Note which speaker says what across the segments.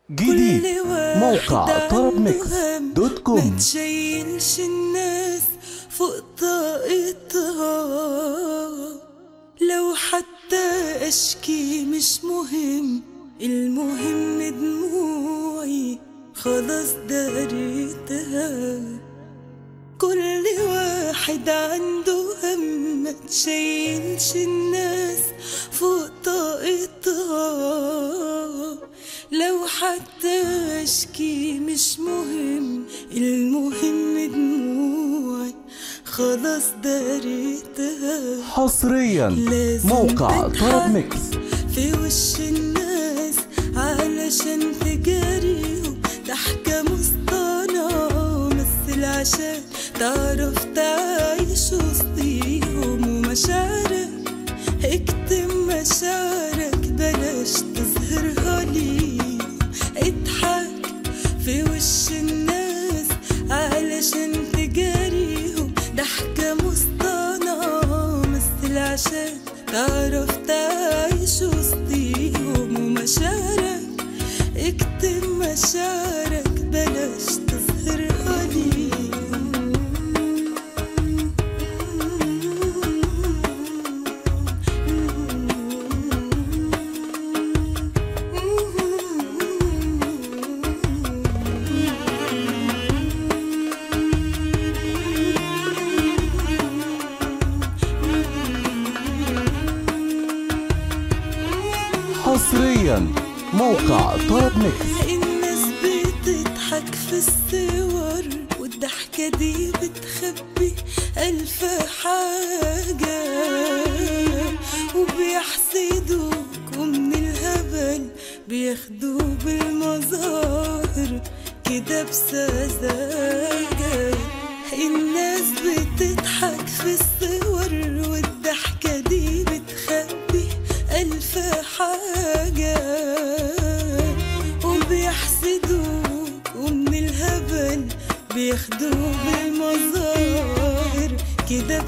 Speaker 1: جديد
Speaker 2: كل واحد
Speaker 1: موقع طرب
Speaker 2: عنده
Speaker 1: ميكس
Speaker 2: هم
Speaker 1: دوت كوم
Speaker 2: ما تشيلش الناس فوق طاقتها لو حتى اشكي مش مهم المهم دموعي خلاص داريتها كل واحد عنده هم ما تشيلش الناس فوق طاقتها لو حتى اشكي مش مهم المهم دموعي خلاص داريتها
Speaker 1: حصريا
Speaker 2: لازم
Speaker 1: موقع
Speaker 2: تضحك
Speaker 1: طرب ميكس
Speaker 2: في وش الناس علشان تجاريهم ضحكة مصطنعة مثل عشان تعرف تعيش وسطيهم ومشاعرك اكتم مشاعرك بلاش تظهرها ليهم اضحك في وش الناس علشان تجاريهم ضحكة مصطنعة مثل عشان تعرف تعيش وسطيهم ومشاعرك اكتم مشاعرك بلاش تظهرها
Speaker 1: حصريا موقع طرب ميكس
Speaker 2: الناس بتضحك في الصور والضحكة دي بتخبي ألف حاجة وبيحسدوك ومن الهبل بياخدوا بالمظاهر كده بسذاجة الناس بتضحك في الصور والضحكة دي بتخبي ألف حاجة وبيحسدوك ومن الهبل بياخدوا بالمظاهر كده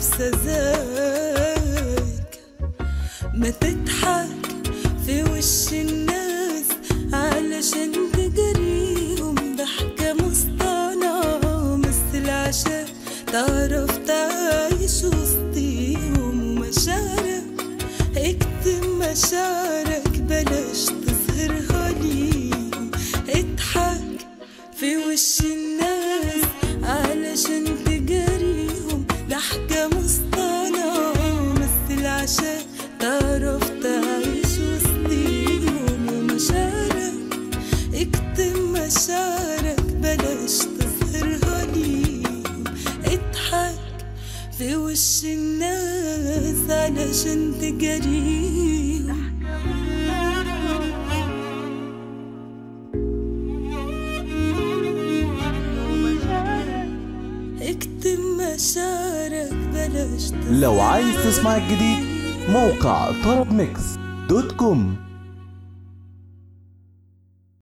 Speaker 2: بسذاجة ما تضحك في وش الناس علشان تجريهم ضحكة مصطنعة مثل عشان تعرف تعيش وسطيهم ومشاعرك اكتم مشاعرك بلاش تظهرها ليهم اضحك في وش الناس علشان تجاريهم ضحكة مصطنعة مثل عشان تعرف تعيش وسطيهم ومشاعرك اكتم مشاعرك بلاش تظهرها ليهم اضحك في وش الناس علشان تجاريهم اكتم مشاعرك بلاش
Speaker 1: لو عايز تسمع الجديد موقع طرب ميكس دوت كوم